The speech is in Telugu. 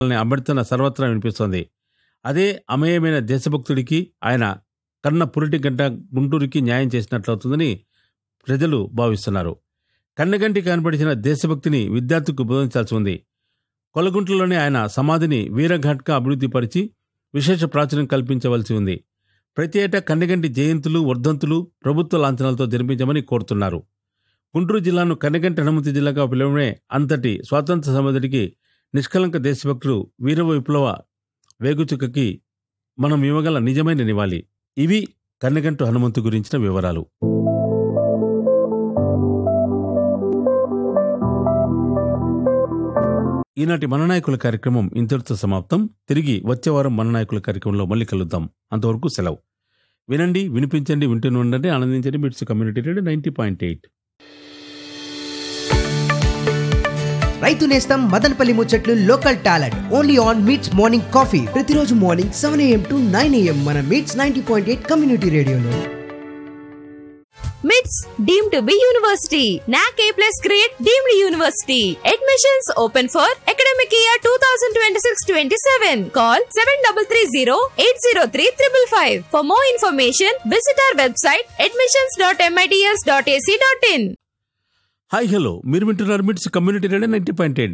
అనే అభ్యర్థన సర్వత్రా వినిపిస్తోంది అదే అమేయమైన దేశభక్తుడికి ఆయన కన్న పురిటి గంట గుంటూరుకి న్యాయం చేసినట్లవుతుందని ప్రజలు భావిస్తున్నారు కన్నగంటి కనపడిచిన దేశభక్తిని విద్యార్థికి బోధించాల్సి ఉంది కొలగుంట్లలోనే ఆయన సమాధిని వీరఘాట్గా అభివృద్ధిపరిచి విశేష ప్రాచుర్యం కల్పించవలసి ఉంది ప్రతి ఏటా కన్నగంటి జయంతులు వర్ధంతులు ప్రభుత్వ లాంఛనాలతో జరిపించమని కోరుతున్నారు గుంటూరు జిల్లాను కన్నగంటి హనుమతి జిల్లాగా పిలవడమే అంతటి స్వాతంత్ర సమధికి నిష్కలంక దేశభక్తుడు వీర విప్లవ వేగుచుక్కకి మనం ఇవ్వగల నిజమైన నివాళి ఇవి కన్నగంటు హనుమంతు గురించిన వివరాలు ఈనాటి మననాయకుల కార్యక్రమం ఇంతటితో సమాప్తం తిరిగి వచ్చే వారం మననాయకుల కార్యక్రమంలో మళ్ళీ కలుద్దాం అంతవరకు సెలవు వినండి వినిపించండి వింటూనే ఉండండి ఆనందించండి MITS community radio ninety point eight రైతు నేస్తం మదనపల్లి ముచ్చట్లు local talent only on MITS morning coffee ప్రతిరోజు morning seven AM to nine AM మన MITS ninety point eight community రేడియోలో MITS deemed to be university. NAC A plus grade deemed university. Admissions open for academic year 2026-27. Call 7330-803-555. For more information, visit our website admissions.mits.ac.in. Hi hello మీరు వింటున్నారు MITS community radio ninety point eight